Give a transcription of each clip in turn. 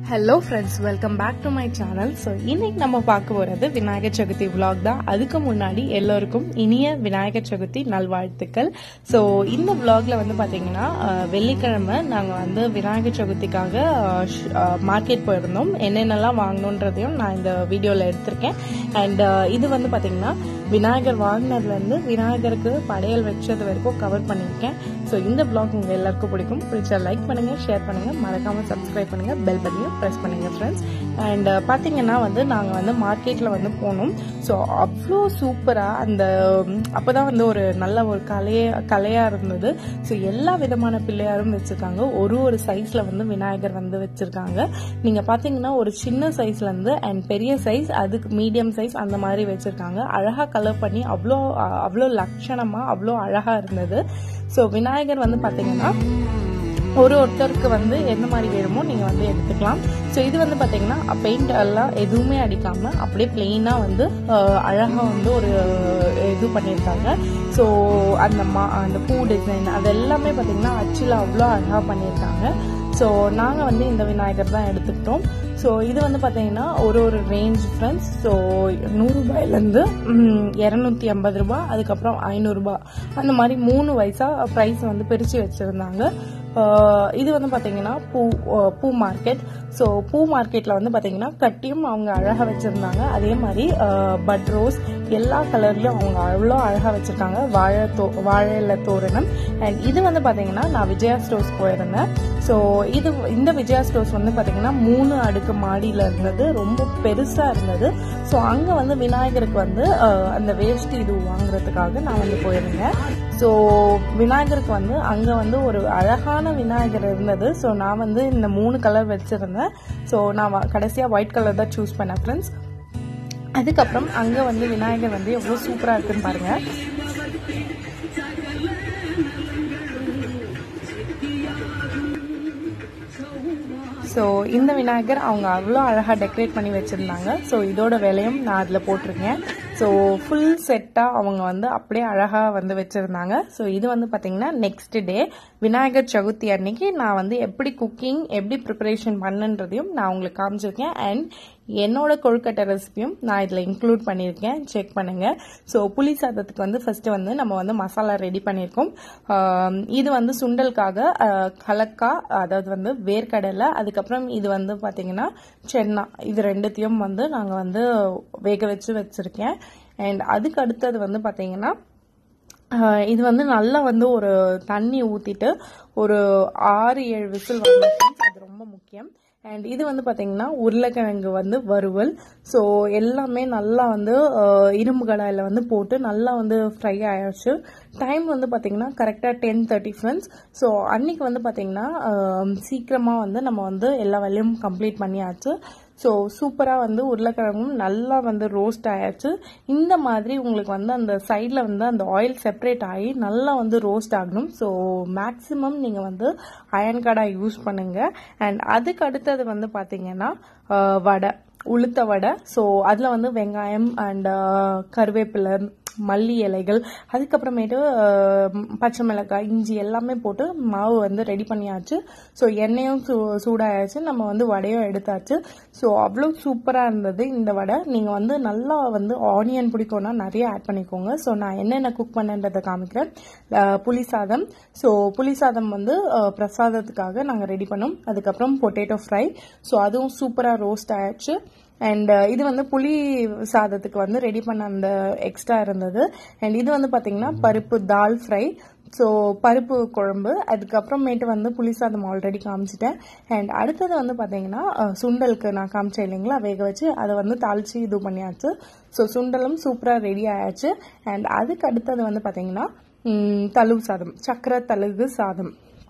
Hello friends welcome back to my channel so இன்னைக்கு நம்ம பார்க்க போகிறது விநாயகர் சதுர்த்தி vlog தான் அதுக்கு முன்னாடி எல்லோருக்கும் இனிய விநாயகர் சதுர்த்தி நல்வாழ்த்துக்கள் ஸோ இந்த vlogல வந்து பார்த்தீங்கன்னா அஹ், வெள்ளிக்கிழமை நாங்கள் வந்து விநாயகர் சதுர்த்திக்காக மார்க்கெட் போயிருந்தோம் என்னென்னலாம் வாங்கணுன்றதையும் நான் இந்த வீடியோவில் எடுத்திருக்கேன் அண்ட் இது வந்து பார்த்தீங்கன்னா விநாயகர் வாங்கினதுலேருந்து விநாயகருக்கு படையல் வச்சது வரைக்கும் கவர் பண்ணியிருக்கேன் ஸோ இந்த vlog உங்கள் எல்லாருக்கும் பிடிக்கும் பிடிச்சா லைக் பண்ணுங்கள் ஷேர் பண்ணுங்கள் மறக்காமல் சப்ஸ்கிரைப் பண்ணுங்கள் பெல் பட்டனையும் ப்ரெஸ் பண்ணுங்கள் ஃப்ரெண்ட்ஸ் அண்ட் பார்த்தீங்கன்னா வந்து நாங்கள் வந்து மார்க்கெட்டில் வந்து போனோம் ஸோ அவ்வளோ சூப்பராக அந்த அப்போ தான் வந்து ஒரு நல்ல ஒரு கலைய கலையாக இருந்தது ஸோ எல்லா விதமான பிள்ளையாரும் வச்சுருக்காங்க ஒரு ஒரு சைஸில் வந்து விநாயகர் வந்து வச்சுருக்காங்க நீங்கள் பார்த்தீங்கன்னா ஒரு சின்ன சைஸ்லேருந்து அண்ட் பெரிய சைஸ் அதுக்கு மீடியம் சைஸ் அந்த மாதிரி வச்சுருக்காங்க அழகாக கலர் பண்ணி அவ்வளோ அவ்வளோ லட்சணமாக அவ்வளோ அழகாக இருந்தது ஸோ விநாயகர் வந்து பார்த்தீங்கன்னா ஒரு ஒருத்தருக்கு வந்து எந்த மாதிரி வேணுமோ நீங்கள் வந்து எடுத்துக்கலாம் ஸோ இது வந்து பார்த்தீங்கன்னா பெயிண்ட் எல்லாம் எதுவுமே அடிக்காமல் அப்படியே பிளெயினாக வந்து அழகாக வந்து ஒரு இது பண்ணியிருக்காங்க ஸோ அந்த மா அந்த பூ டிசைன் அது எல்லாமே பார்த்தீங்கன்னா அச்சில் அவ்வளோ அழகாக பண்ணியிருக்காங்க ஸோ நாங்கள் வந்து இந்த விநாயகர் தான் எடுத்துக்கிட்டோம் ஸோ இது வந்து பார்த்தீங்கன்னா ஒரு ஒரு ரேஞ்ச் ஃப்ரெண்ட்ஸ் ஸோ நூறுரூபாயிலேருந்து இரநூத்தி ஐம்பது ரூபா அதுக்கப்புறம் ஐநூறுரூபா அந்த மாதிரி மூணு வயசாக ப்ரைஸ் வந்து பிரித்து வச்சுருந்தாங்க ஆஹ் இது வந்து பார்த்தீங்கன்னா பூ ஆஹ் பூ மார்க்கெட் ஸோ பூ மார்க்கெட்டில் வந்து பார்த்தீங்கன்னா கட்டியும் அவங்க அழகாக வச்சுருந்தாங்க அதே மாதிரி பட் ரோஸ் எல்லா கலர்லையும் அவங்க அவ்வளோ அழகாக வச்சுருக்காங்க வாழை தோ வாழையில தோரணம் அண்ட் இது வந்து பார்த்தீங்கன்னா நான் விஜயா ஸ்டோர்ஸ் போயிருந்தேன் ஸோ இது இந்த விஜயா ஸ்டோர்ஸ் வந்து பார்த்தீங்கன்னா மூணு அடுக்கு மாடியில் இருந்தது ரொம்ப பெருசாக இருந்தது ஸோ அங்கே வந்து விநாயகருக்கு வந்து ஆஹ் அந்த வேஷ்டி இது வாங்குறதுக்காக நான் வந்து போயிருந்தேன் ஸோ விநாயகருக்கு வந்து அங்கே வந்து ஒரு அழகான விநாயகர் இருந்தது ஸோ நான் வந்து இந்த மூணு கலர் வச்சுருந்தேன் ஸோ நான் கடைசியாக ஒயிட் கலர் தான் சூஸ் பண்ணேன் ஃப்ரெண்ட்ஸ் அதுக்கப்புறம் அங்கே வந்து விநாயகர் வந்து எவ்வளோ சூப்பராக இருக்குன்னு பாருங்கள் ஸோ இந்த விநாயகர் அவங்க அவ்வளோ அழகாக டெக்கரேட் பண்ணி வச்சுருந்தாங்க ஸோ இதோட விலையும் நான் அதில் போட்டிருக்கேன் ஸோ ஃபுல் செட்டாக அவங்க வந்து அப்படியே அழகாக வந்து வச்சுருந்தாங்க ஸோ இது வந்து பார்த்தீங்கன்னா நெக்ஸ்ட் டே விநாயகர் சதுர்த்தி அன்னைக்கு நான் வந்து எப்படி குக்கிங் எப்படி ப்ரிப்பரேஷன் பண்ணுன்றதையும் நான் உங்களுக்கு காமிச்சிருக்கேன் அண்ட் என்னோட கொழுக்கட்டை ரெசிபியும் நான் இதில் இன்க்ளூட் பண்ணியிருக்கேன் செக் பண்ணுங்கள் ஸோ புளி சாதத்துக்கு வந்து ஃபஸ்ட்டு வந்து நம்ம வந்து மசாலா ரெடி பண்ணியிருக்கோம் ஆம், இது வந்து சுண்டலுக்காக அஹ், கலக்கா அதாவது வந்து வேர்க்கடலை அதுக்கப்புறம் இது வந்து பார்த்தீங்கன்னா சென்னா இது ரெண்டுத்தையும் வந்து நாங்கள் வந்து வேக வச்சு வச்சுருக்கேன் அண்ட் அதுக்கு அடுத்தது வந்து பார்த்தீங்கன்னா ஆஹ் இது வந்து நல்லா வந்து ஒரு தண்ணி ஊற்றிட்டு ஒரு ஆறு ஏழு விசில் வரணும் friends. அது ரொம்ப முக்கியம் அண்ட் இது வந்து பார்த்தீங்கன்னா உருளைக்கிழங்கு வந்து வறுவல் ஸோ எல்லாமே நல்லா வந்து ஆஹ் இரும்பு கடாயில் வந்து போட்டு நல்லா வந்து ஃப்ரை ஆயிடுச்சு டைம் வந்து பார்த்தீங்கன்னா கரெக்டாக டென் தேர்ட்டி ஃப்ரெண்ட்ஸ் ஸோ அன்னைக்கு வந்து பார்த்தீங்கன்னா சீக்கிரமாக வந்து நம்ம வந்து எல்லா வேலையும் கம்ப்ளீட் பண்ணியாச்சு ஸோ சூப்பராக வந்து உருளைக்கிழங்கும் நல்லா வந்து ரோஸ்ட் ஆயாச்சு இந்த மாதிரி உங்களுக்கு வந்து அந்த சைடில் வந்து அந்த ஆயில் செப்பரேட் ஆகி நல்லா வந்து ரோஸ்ட் ஆகணும் ஸோ மேக்ஸிமம் நீங்கள் வந்து அயன் கடாய் யூஸ் பண்ணுங்கள் அண்ட் அதுக்கு அடுத்தது வந்து பார்த்தீங்கன்னா ஆஹ், வடை உளுத்த வடை ஸோ அதில் வந்து வெங்காயம் அண்ட் கருவேப்பிலை மல்லி இலைகள் அதுக்கப்புறமேட்டு ஆஹ், பச்சை மிளகாய் இஞ்சி எல்லாமே போட்டு மாவு வந்து ரெடி பண்ணியாச்சு ஸோ எண்ணெயும் சூ சூடாயாச்சு நம்ம வந்து வடையும் எடுத்தாச்சு ஸோ அவ்வளோ சூப்பராக இருந்தது இந்த வடை நீங்கள் வந்து நல்லா வந்து ஆனியன் பிடிக்கும்னா நிறைய ஆட் பண்ணிக்கோங்க ஸோ நான் என்னென்ன குக் பண்ணன்றதை காமிக்கிறேன் ஆஹ், புளி சாதம் ஸோ புளி சாதம் வந்து ஆஹ், பிரசாதத்துக்காக நாங்கள் ரெடி பண்ணோம் அதுக்கப்புறம் பொட்டேட்டோ ஃப்ரை ஸோ அதுவும் சூப்பராக ரோஸ்ட் ஆயாச்சு அண்ட் இது வந்து புளி சாதத்துக்கு வந்து ரெடி பண்ண அந்த எக்ஸ்ட்ரா இருந்தது அண்ட் இது வந்து பார்த்தீங்கன்னா பருப்பு தால் ஃப்ரை ஸோ பருப்பு குழம்பு அதுக்கப்புறமேட்டு வந்து புளி சாதம் ஆல்ரெடி காமிச்சிட்டேன் அண்ட் அடுத்தது வந்து பார்த்தீங்கன்னா அஹ், சுண்டலுக்கு நான் காமிச்சேன் இல்லைங்களா வேக வச்சு அதை வந்து தாளிச்சு இது பண்ணியாச்சு ஸோ சுண்டலும் சூப்பராக ரெடி ஆயாச்சு அண்ட் அதுக்கு அடுத்தது வந்து பார்த்தீங்கன்னா ம், தழுவு சாதம் சக்கரை தழுகு சாதம்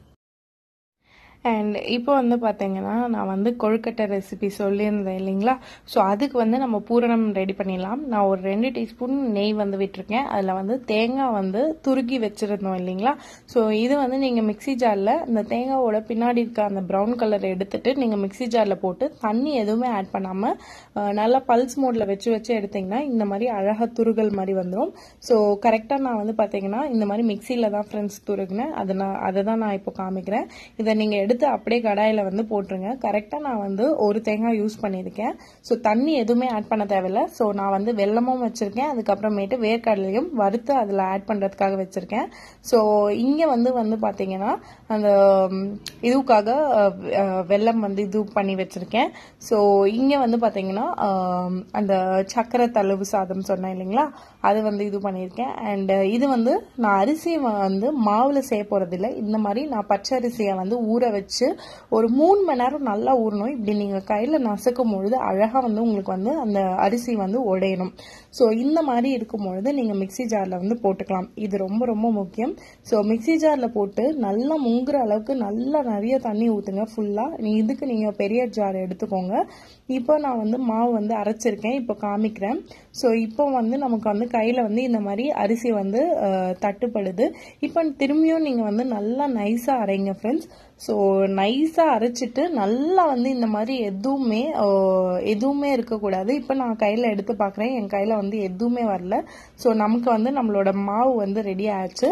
அண்ட் இப்போ வந்து பார்த்தீங்கன்னா நான் வந்து கொழுக்கட்டை ரெசிபி சொல்லியிருந்தேன் இல்லைங்களா ஸோ அதுக்கு வந்து நம்ம பூரணம் ரெடி பண்ணிடலாம் நான் ஒரு ரெண்டு டீஸ்பூன் நெய் வந்து விட்டுருக்கேன் அதில் வந்து தேங்காய் வந்து துருக்கி வச்சுருந்தோம் இல்லைங்களா ஸோ இது வந்து நீங்கள் மிக்ஸி ஜாரில் இந்த தேங்காவோட பின்னாடி இருக்க அந்த ப்ரௌன் கலர் எடுத்துட்டு நீங்கள் மிக்ஸி ஜாரில் போட்டு தண்ணி எதுவுமே ஆட் பண்ணாமல் நல்லா பல்ஸ் மோடில் வச்சு வச்சு எடுத்தீங்கன்னா இந்த மாதிரி அழகாக துருகல் மாதிரி வந்துடும் ஸோ கரெக்டாக நான் வந்து பார்த்தீங்கன்னா இந்த மாதிரி மிக்சியில் தான் ஃப்ரெண்ட்ஸ் துருகினேன் அதை நான் அதை தான் நான் இப்போ காமிக்கிறேன் இதை நீங்கள் எடுத்து எடுத்து அப்படியே கடாயில் வந்து போட்டுருங்க கரெக்டாக நான் வந்து ஒரு தேங்காய் யூஸ் பண்ணியிருக்கேன் ஸோ தண்ணி எதுவுமே ஆட் பண்ண தேவையில்ல ஸோ நான் வந்து வெல்லமும் வச்சுருக்கேன் அதுக்கப்புறமேட்டு வேர்க்கடலையும் வறுத்து அதில் ஆட் பண்ணுறதுக்காக வச்சுருக்கேன் ஸோ இங்கே வந்து வந்து பார்த்தீங்கன்னா அந்த இதுக்காக வெல்லம் வந்து இது பண்ணி வச்சுருக்கேன் ஸோ இங்கே வந்து பார்த்தீங்கன்னா அந்த சக்கரை தழுவு சாதம் சொன்னேன் இல்லைங்களா அது வந்து இது பண்ணியிருக்கேன் அண்ட் இது வந்து நான் அரிசியை வந்து மாவில் செய்ய போகிறதில்ல இந்த மாதிரி நான் பச்சை அரிசியை வந்து ஊற வச்சு ஒரு மூணு மணி நேரம் நல்லா ஊறணும் இப்படி நீங்கள் கையில் நசுக்கும் பொழுது அழகாக வந்து உங்களுக்கு வந்து அந்த அரிசி வந்து உடையணும் ஸோ இந்த மாதிரி இருக்கும் பொழுது நீங்கள் மிக்சி ஜாரில் வந்து போட்டுக்கலாம் இது ரொம்ப ரொம்ப முக்கியம் ஸோ மிக்சி ஜாரில் போட்டு நல்லா முங்குற அளவுக்கு நல்லா நிறைய தண்ணி ஊற்றுங்க ஃபுல்லாக நீ இதுக்கு நீங்கள் பெரிய ஜார் எடுத்துக்கோங்க இப்போ நான் வந்து மாவு வந்து அரைச்சிருக்கேன் இப்போ காமிக்கிறேன் ஸோ இப்போ வந்து நமக்கு வந்து கையில் வந்து இந்த மாதிரி அரிசி வந்து தட்டுப்படுது இப்போ திரும்பியும் நீங்கள் வந்து நல்லா நைஸாக அரைங்க ஃப்ரெண்ட்ஸ் ஸோ நைஸாக அரைச்சிட்டு நல்லா வந்து இந்த மாதிரி எதுவுமே எதுவுமே இருக்கக்கூடாது இப்போ நான் கையில் எடுத்து பார்க்குறேன் என் கையில் வந்து எதுவுமே வரல ஸோ நமக்கு வந்து நம்மளோட மாவு வந்து ரெடி ஆயிடுச்சு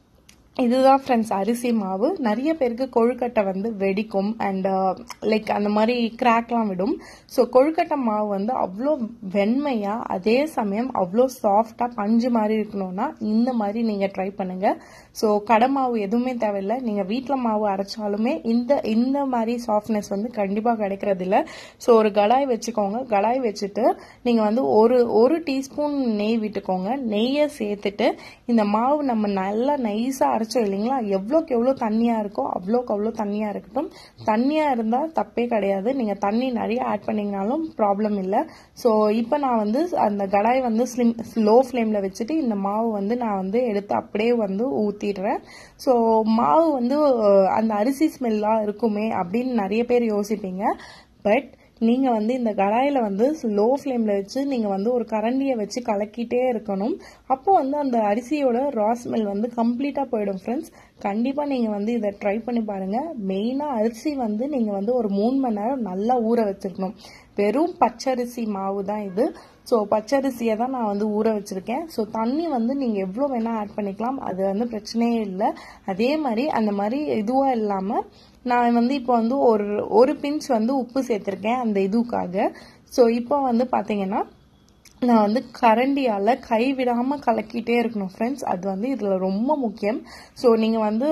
இதுதான் ஃப்ரெண்ட்ஸ் அரிசி மாவு நிறைய பேருக்கு கொழுக்கட்டை வந்து வெடிக்கும் அண்ட் லைக் அந்த மாதிரி கிராக்லாம் விடும் ஸோ கொழுக்கட்டை மாவு வந்து அவ்வளோ வெண்மையாக அதே சமயம் அவ்வளோ சாஃப்டாக பஞ்சு மாதிரி இருக்கணும்னா இந்த மாதிரி நீங்கள் ட்ரை பண்ணுங்கள் ஸோ கடை மாவு எதுவுமே தேவையில்லை நீங்கள் வீட்டில் மாவு அரைச்சாலுமே இந்த இந்த மாதிரி சாஃப்ட்னஸ் வந்து கண்டிப்பாக கிடைக்கிறது இல்லை ஸோ ஒரு கடாய் வச்சுக்கோங்க கடாய் வச்சுட்டு நீங்கள் வந்து ஒரு ஒரு டீஸ்பூன் நெய் விட்டுக்கோங்க நெய்யை சேர்த்துட்டு இந்த மாவு நம்ம நல்லா நைஸாக அரைச்சோம் இல்லைங்களா எவ்வளோக்கு எவ்வளோ தண்ணியாக இருக்கோ அவ்வளோக்கு அவ்வளோ தண்ணியாக இருக்கட்டும் தண்ணியாக இருந்தால் தப்பே கிடையாது நீங்கள் தண்ணி நிறைய ஆட் பண்ணிங்கனாலும் ப்ராப்ளம் இல்லை ஸோ இப்போ நான் வந்து அந்த கடாய் வந்து ஸ்லிம் லோ ஃப்ளேமில் வச்சுட்டு இந்த மாவு வந்து நான் வந்து எடுத்து அப்படியே வந்து ஊற்றிடுறேன் ஸோ மாவு வந்து அந்த அரிசி ஸ்மெல்லாக இருக்குமே அப்படின்னு நிறைய பேர் யோசிப்பீங்க பட் நீங்கள் வந்து இந்த கடாயில் வந்து லோ ஃப்ளேமில் வச்சு நீங்கள் வந்து ஒரு கரண்டியை வச்சு கலக்கிட்டே இருக்கணும் அப்போ வந்து அந்த அரிசியோட ரா ஸ்மெல் வந்து கம்ப்ளீட்டாக போயிடும் ஃப்ரெண்ட்ஸ் கண்டிப்பாக நீங்கள் வந்து இதை ட்ரை பண்ணி பாருங்கள் மெயினாக அரிசி வந்து நீங்கள் வந்து ஒரு மூணு மணி நேரம் நல்லா ஊற வச்சுருக்கணும் வெறும் பச்சரிசி மாவு தான் இது ஸோ பச்சரிசியை தான் நான் வந்து ஊற வச்சுருக்கேன் ஸோ தண்ணி வந்து நீங்கள் எவ்வளோ வேணால் ஆட் பண்ணிக்கலாம் அது வந்து பிரச்சனையே இல்லை அதே மாதிரி அந்த மாதிரி இதுவாக இல்லாமல் நான் வந்து இப்போ வந்து ஒரு ஒரு பிஞ்ச் வந்து உப்பு சேர்த்துருக்கேன் அந்த இதுக்காக ஸோ இப்போ வந்து பார்த்தீங்கன்னா நான் வந்து கரண்டியால் கை விடாமல் கலக்கிட்டே இருக்கணும் ஃப்ரெண்ட்ஸ் அது வந்து இதில் ரொம்ப முக்கியம் ஸோ நீங்கள் வந்து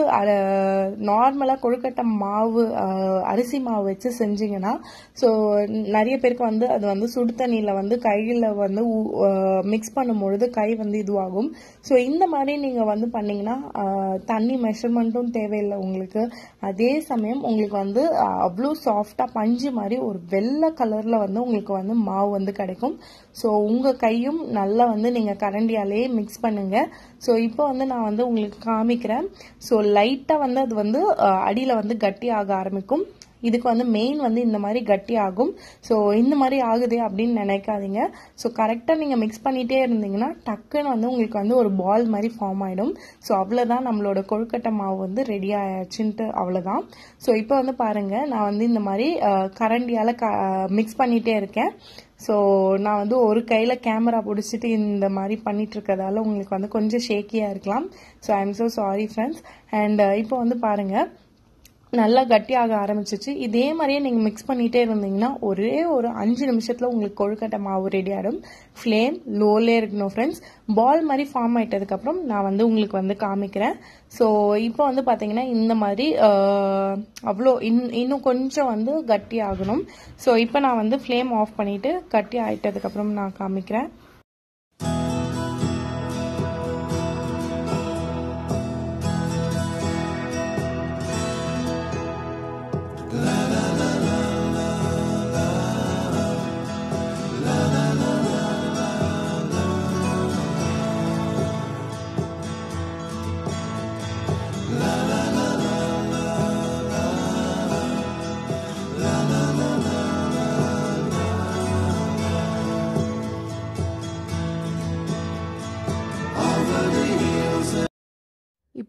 நார்மலாக கொழுக்கட்டை மாவு அரிசி மாவு வச்சு செஞ்சீங்கன்னா ஸோ நிறைய பேருக்கு வந்து அது வந்து சுடு தண்ணியில் வந்து கையில் வந்து மிக்ஸ் பண்ணும்பொழுது கை வந்து இதுவாகும் ஸோ இந்த மாதிரி நீங்கள் வந்து பண்ணிங்கன்னா தண்ணி மெஷர்மெண்ட்டும் தேவையில்லை உங்களுக்கு அதே சமயம் உங்களுக்கு வந்து அவ்வளோ சாஃப்டாக பஞ்சு மாதிரி ஒரு வெள்ளை கலரில் வந்து உங்களுக்கு வந்து மாவு வந்து கிடைக்கும் ஸோ உங்கள் கையும் நல்லா வந்து நீங்கள் கரண்டியாலே மிக்ஸ் பண்ணுங்கள் ஸோ இப்போ வந்து நான் வந்து உங்களுக்கு காமிக்கிறேன் ஸோ லைட்டாக வந்து அது வந்து அடியில் வந்து கட்டி ஆக ஆரம்பிக்கும் இதுக்கு வந்து மெயின் வந்து இந்த மாதிரி கட்டி ஆகும் ஸோ இந்த மாதிரி ஆகுது அப்படின்னு நினைக்காதீங்க ஸோ கரெக்டாக நீங்கள் மிக்ஸ் பண்ணிகிட்டே இருந்தீங்கன்னா டக்குன்னு வந்து உங்களுக்கு வந்து ஒரு பால் மாதிரி ஃபார்ம் ஆகிடும் ஸோ அவ்வளோதான் நம்மளோட கொழுக்கட்டை மாவு வந்து ரெடி ஆயாச்சுன்ட்டு அவ்வளோதான் ஸோ இப்போ வந்து பாருங்கள் நான் வந்து இந்த மாதிரி கரண்டியால் க மிக்ஸ் பண்ணிகிட்டே இருக்கேன் ஸோ நான் வந்து ஒரு கையில் கேமரா பிடிச்சிட்டு இந்த மாதிரி பண்ணிட்டு இருக்கிறதால உங்களுக்கு வந்து கொஞ்சம் ஷேக்கியாக இருக்கலாம் so I am so sorry friends and இப்போ வந்து பாருங்கள் நல்லா கட்டியாக ஆரம்பிச்சிச்சு இதே மாதிரியே நீங்கள் மிக்ஸ் பண்ணிகிட்டே இருந்தீங்கன்னா ஒரே ஒரு அஞ்சு நிமிஷத்தில் உங்களுக்கு கொழுக்கட்டை மாவு ரெடி ஆகிடும் ஃப்ளேம் லோலே இருக்கணும் ஃப்ரெண்ட்ஸ் பால் மாதிரி ஃபார்ம் ஆகிட்டதுக்கப்புறம் நான் வந்து உங்களுக்கு வந்து காமிக்கிறேன் ஸோ இப்போ வந்து பார்த்தீங்கன்னா இந்த மாதிரி அவ்வளோ இன் இன்னும் கொஞ்சம் வந்து கட்டி ஆகணும் ஸோ இப்போ நான் வந்து ஃப்ளேம் ஆஃப் பண்ணிவிட்டு கட்டி ஆகிட்டதுக்கப்புறம் நான் காமிக்கிறேன்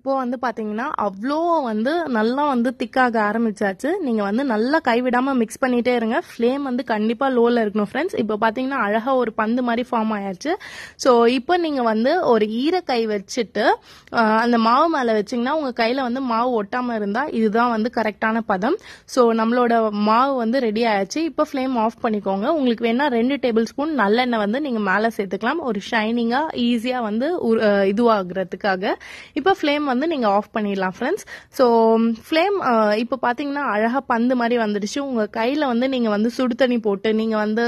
இப்போ வந்து பார்த்தீங்கன்னா அவ்வளோ வந்து நல்லா வந்து திக்காக ஆரம்பிச்சாச்சு நீங்கள் வந்து நல்லா கைவிடாமல் மிக்ஸ் பண்ணிட்டே இருங்க ஃப்ளேம் வந்து கண்டிப்பாக லோவில் இருக்கணும் ஃப்ரெண்ட்ஸ் இப்போ பார்த்தீங்கன்னா அழகாக ஒரு பந்து மாதிரி ஃபார்ம் ஆயாச்சு ஸோ இப்போ நீங்கள் வந்து ஒரு ஈரக்கை வச்சுட்டு ஆஹ், அந்த மாவு மேலே வச்சிங்கன்னா உங்கள் கையில் வந்து மாவு ஒட்டாமல் இருந்தால் இதுதான் வந்து கரெக்டான பதம் ஸோ நம்மளோட மாவு வந்து ரெடி ஆயாச்சு இப்போ ஃப்ளேம் ஆஃப் பண்ணிக்கோங்க உங்களுக்கு வேணா ரெண்டு டேபிள் ஸ்பூன் நல்லெண்ணெய் வந்து நீங்கள் மேலே சேர்த்துக்கலாம் ஒரு ஷைனிங்காக ஈஸியாக வந்து உரு- அஹ் இதுவாகிறதுக்காக இப்போ ஃப்ளேம் வந்து நீங்கள் ஆஃப் பண்ணிடலாம் ஃப்ரெண்ட்ஸ் ஸோ ஃப்ளேம் இப்போ பார்த்தீங்கன்னா அழகாக பந்து மாதிரி வந்துடுச்சு உங்கள் கையில் வந்து நீங்கள் வந்து சுடு தண்ணி போட்டு நீங்கள் வந்து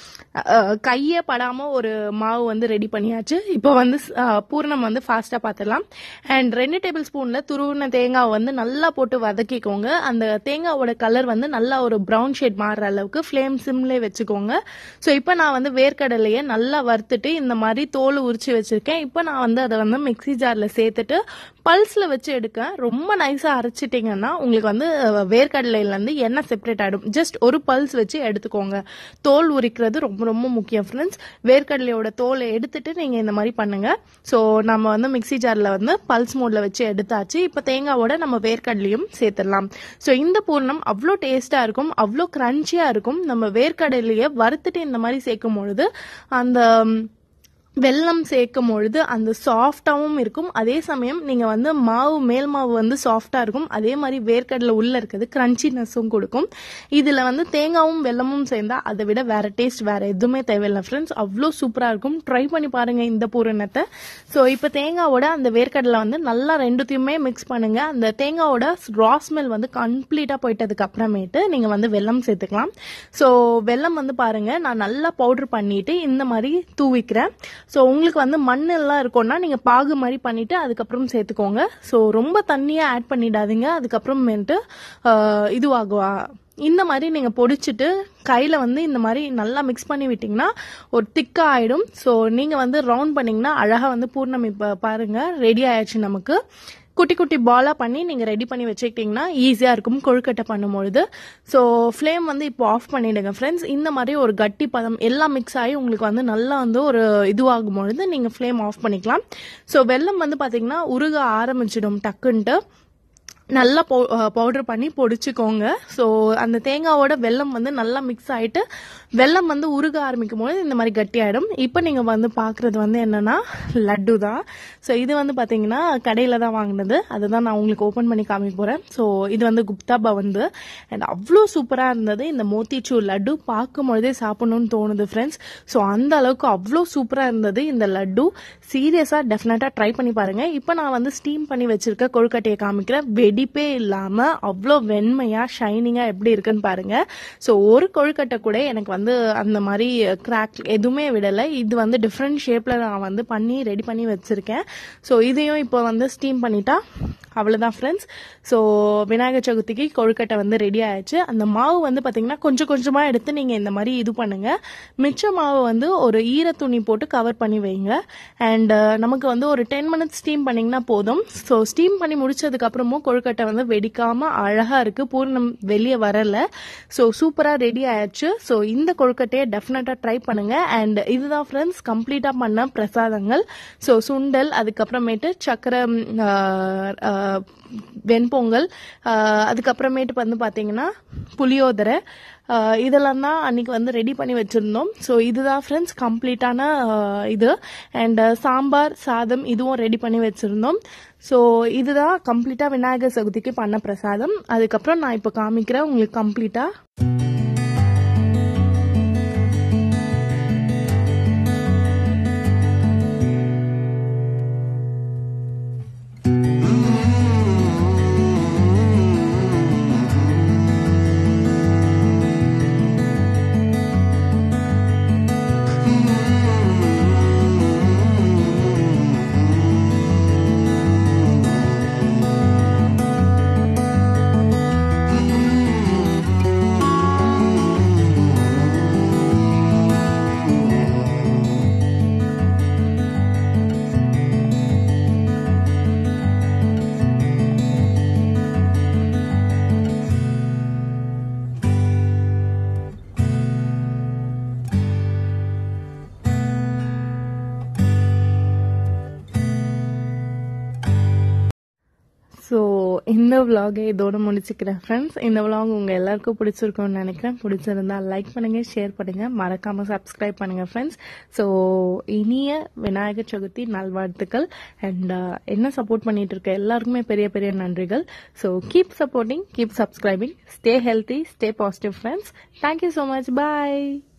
அஹ், கையே படாமல் ஒரு மாவு வந்து ரெடி பண்ணியாச்சு இப்போ வந்து அஹ், பூரணம் வந்து ஃபாஸ்ட்டாக பார்த்துடலாம் அண்ட் ரெண்டு டேபிள் ஸ்பூனில் துருவின தேங்காய் வந்து நல்லா போட்டு வதக்கிக்கோங்க அந்த தேங்காவோட கலர் வந்து நல்லா ஒரு ப்ரௌன் ஷேட் மாறுற அளவுக்கு ஃப்ளேம் சிம்லே வச்சுக்கோங்க ஸோ இப்போ நான் வந்து வேர்க்கடலையை நல்லா வறுத்துட்டு இந்த மாதிரி தோல் உரிச்சு வச்சிருக்கேன் இப்போ நான் வந்து அதை வந்து மிக்ஸி ஜாரில் சேர்த்துட்டு பல்ஸில் வச்சு எடுக்க ரொம்ப நைஸாக அரைச்சிட்டிங்கன்னா உங்களுக்கு வந்து அஹ், வேர்க்கடலையிலேருந்து எண்ணெய் செப்பரேட் ஆகிடும் ஜஸ்ட் ஒரு பல்ஸ் வச்சு எடுத்துக்கோங்க தோல் உரிக்கிறது ரொம்ப ரொம்ப முக்கியம் ஃப்ரெண்ட்ஸ் வேர்க்கடலையோட தோலை எடுத்துட்டு நீங்கள் இந்த மாதிரி பண்ணுங்க ஸோ நம்ம வந்து மிக்ஸி ஜாரில் வந்து பல்ஸ் மோடில் வச்சு எடுத்தாச்சு இப்போ தேங்காவோட நம்ம வேர்க்கடலையும் சேர்த்துடலாம் ஸோ இந்த பூர்ணம் அவ்வளோ டேஸ்ட்டாக இருக்கும் அவ்வளோ க்ரன்ச்சியாக இருக்கும் நம்ம வேர்க்கடலையை வறுத்துட்டு இந்த மாதிரி சேர்க்கும் பொழுது அந்த ம், வெல்லம் சேர்க்கும் பொழுது அந்த சாஃப்டாகவும் இருக்கும் அதே சமயம் நீங்கள் வந்து மாவு மேல் மாவு வந்து சாஃப்டாக இருக்கும் அதே மாதிரி வேர்க்கடலை உள்ளே இருக்கிறது க்ரன்ச்சினஸும் கொடுக்கும் இதில் வந்து தேங்காவும் வெல்லமும் சேர்ந்தா அதை விட வேற டேஸ்ட் வேற எதுவுமே தேவையில்லை ஃப்ரெண்ட்ஸ் அவ்வளோ சூப்பராக இருக்கும் ட்ரை பண்ணி பாருங்க இந்த பூரணத்தை ஸோ இப்போ தேங்காவோட அந்த வேர்க்கடலை வந்து நல்லா ரெண்டுத்தையுமே மிக்ஸ் பண்ணுங்க அந்த தேங்காவோட ரா ஸ்மெல் வந்து கம்ப்ளீட்டாக போயிட்டதுக்கு அப்புறமேட்டு நீங்கள் வந்து வெல்லம் சேர்த்துக்கலாம் ஸோ வெல்லம் வந்து பாருங்க நான் நல்லா பவுடர் பண்ணிட்டு இந்த மாதிரி தூவிக்கிறேன் ஸோ உங்களுக்கு வந்து மண் எல்லாம் இருக்கும்னா நீங்கள் பாகு மாதிரி பண்ணிட்டு அதுக்கப்புறம் சேர்த்துக்கோங்க ஸோ ரொம்ப தண்ணியாக ஆட் பண்ணிடாதீங்க அதுக்கப்புறமேட்டு ஆஹ், இதுவாகுவா இந்த மாதிரி நீங்கள் பொடிச்சிட்டு கையில் வந்து இந்த மாதிரி நல்லா மிக்ஸ் பண்ணி விட்டிங்கன்னா ஒரு திக்காக ஆகிடும் ஸோ நீங்கள் வந்து ரவுண்ட் பண்ணிங்கன்னா அழகாக வந்து பூர்ணம் இப்போ பாருங்கள் ரெடி ஆயாச்சு நமக்கு குட்டி குட்டி பாலாக பண்ணி நீங்கள் ரெடி பண்ணி வச்சுக்கிட்டிங்கன்னா ஈஸியாக இருக்கும் கொழுக்கட்டை பண்ணும்பொழுது ஸோ ஃப்ளேம் வந்து இப்போ ஆஃப் பண்ணிடுங்க ஃப்ரெண்ட்ஸ் இந்த மாதிரி ஒரு கட்டி பதம் எல்லாம் மிக்ஸ் ஆகி உங்களுக்கு வந்து நல்லா வந்து ஒரு இதுவாகும் பொழுது நீங்கள் ஃப்ளேம் ஆஃப் பண்ணிக்கலாம் ஸோ வெல்லம் வந்து பார்த்தீங்கன்னா உருக ஆரம்பிச்சிடும் டக்குன்ட்டு நல்லா பவு பவுடர் பண்ணி பொடிச்சுக்கோங்க ஸோ அந்த தேங்காவோட வெல்லம் வந்து நல்லா மிக்ஸ் ஆகிட்டு வெல்லம் வந்து உருக ஆரம்பிக்கும் போது இந்த மாதிரி கட்டியாயிடும் இப்போ நீங்கள் வந்து பார்க்குறது வந்து என்னன்னா லட்டு தான் ஸோ இது வந்து பார்த்தீங்கன்னா கடையில் தான் வாங்கினது அதை தான் நான் உங்களுக்கு ஓப்பன் பண்ணி காமிக்க போகிறேன் ஸோ இது வந்து குப்தா பவந்து அண்ட் அவ்வளோ சூப்பராக இருந்தது இந்த மோத்திச்சூர் லட்டு பார்க்கும் பொழுதே சாப்பிடணும்னு தோணுது ஃப்ரெண்ட்ஸ் ஸோ அந்த அளவுக்கு அவ்வளோ சூப்பராக இருந்தது இந்த லட்டு சீரியஸாக டெஃபினட்டாக ட்ரை பண்ணி பாருங்கள் இப்போ நான் வந்து ஸ்டீம் பண்ணி வச்சிருக்க கொழுக்கட்டையை காமிக்கிறேன் வெடிப்பே இல்லாமல் அவ்வளோ வெண்மையாக ஷைனிங்காக எப்படி இருக்குன்னு பாருங்கள் ஸோ ஒரு கொழுக்கட்டை கூட எனக்கு வந்து அந்த மாதிரி கிராக் எதுவுமே விடலை இது வந்து டிஃப்ரெண்ட் ஷேப்பில் நான் வந்து பண்ணி ரெடி பண்ணி வச்சுருக்கேன் ஸோ இதையும் இப்போ வந்து ஸ்டீம் பண்ணிட்டா அவ்வளோதான் ஃப்ரெண்ட்ஸ் ஸோ விநாயகர் சதுர்த்திக்கு கொழுக்கட்டை வந்து ரெடி ஆயிடுச்சு அந்த மாவு வந்து பார்த்தீங்கன்னா கொஞ்சம் கொஞ்சமாக எடுத்து நீங்கள் இந்த மாதிரி இது பண்ணுங்கள் மிச்ச மாவு வந்து ஒரு ஈர துணி போட்டு கவர் பண்ணி வைங்க அண்ட் நமக்கு வந்து ஒரு டென் மினிட்ஸ் ஸ்டீம் பண்ணிங்கன்னா போதும் ஸோ ஸ்டீம் பண்ணி முடிச்சதுக்கப்புறமும் கொழுக்கட்டை வந்து வெடிக்காமல் அழகாக இருக்குது பூர்ணம் வெளியே வரல ஸோ சூப்பராக ரெடி ஆயாச்சு ஸோ இந்த கொழுக்கட்டையை டெஃபினட்டாக ட்ரை பண்ணுங்கள் அண்ட் இதுதான் ஃப்ரெண்ட்ஸ் கம்ப்ளீட்டாக பண்ண பிரசாதங்கள் ஸோ சுண்டல் அதுக்கப்புறமேட்டு சக்கரை ம், ஆஹ், ஆஹ், வெண்பொங்கல் ஆஹ், அதுக்கப்புறமேட்டு வந்து பார்த்தீங்கன்னா புளியோதரை ஆஹ், இதெல்லாம் தான் அன்னைக்கு வந்து ரெடி பண்ணி வச்சுருந்தோம் ஸோ இதுதான் ஃப்ரெண்ட்ஸ் கம்ப்ளீட்டான இது அண்ட் சாம்பார் சாதம் இதுவும் ரெடி பண்ணி வச்சுருந்தோம் ஸோ இதுதான் கம்ப்ளீட்டாக விநாயகர் சதுர்த்திக்கு பண்ண பிரசாதம் அதுக்கப்புறம் நான் இப்போ காமிக்கிறேன் உங்களுக்கு கம்ப்ளீட்டாக இந்த vlog-ஐ இதோட முடிச்சுக்கிறேன் ஃப்ரெண்ட்ஸ் இந்த vlog உங்கள் எல்லாருக்கும் பிடிச்சிருக்கும்னு நினைக்கிறேன் பிடிச்சிருந்தா லைக் பண்ணுங்கள் ஷேர் பண்ணுங்கள் மறக்காமல் சப்ஸ்கிரைப் பண்ணுங்கள் ஃப்ரெண்ட்ஸ் ஸோ இனிய விநாயகர் சதுர்த்தி நல்வாழ்த்துக்கள் அண்ட் என்ன சப்போர்ட் பண்ணிட்டு இருக்க எல்லாருக்குமே பெரிய பெரிய நன்றிகள் so keep supporting keep subscribing stay healthy stay positive friends thank you so much பாய்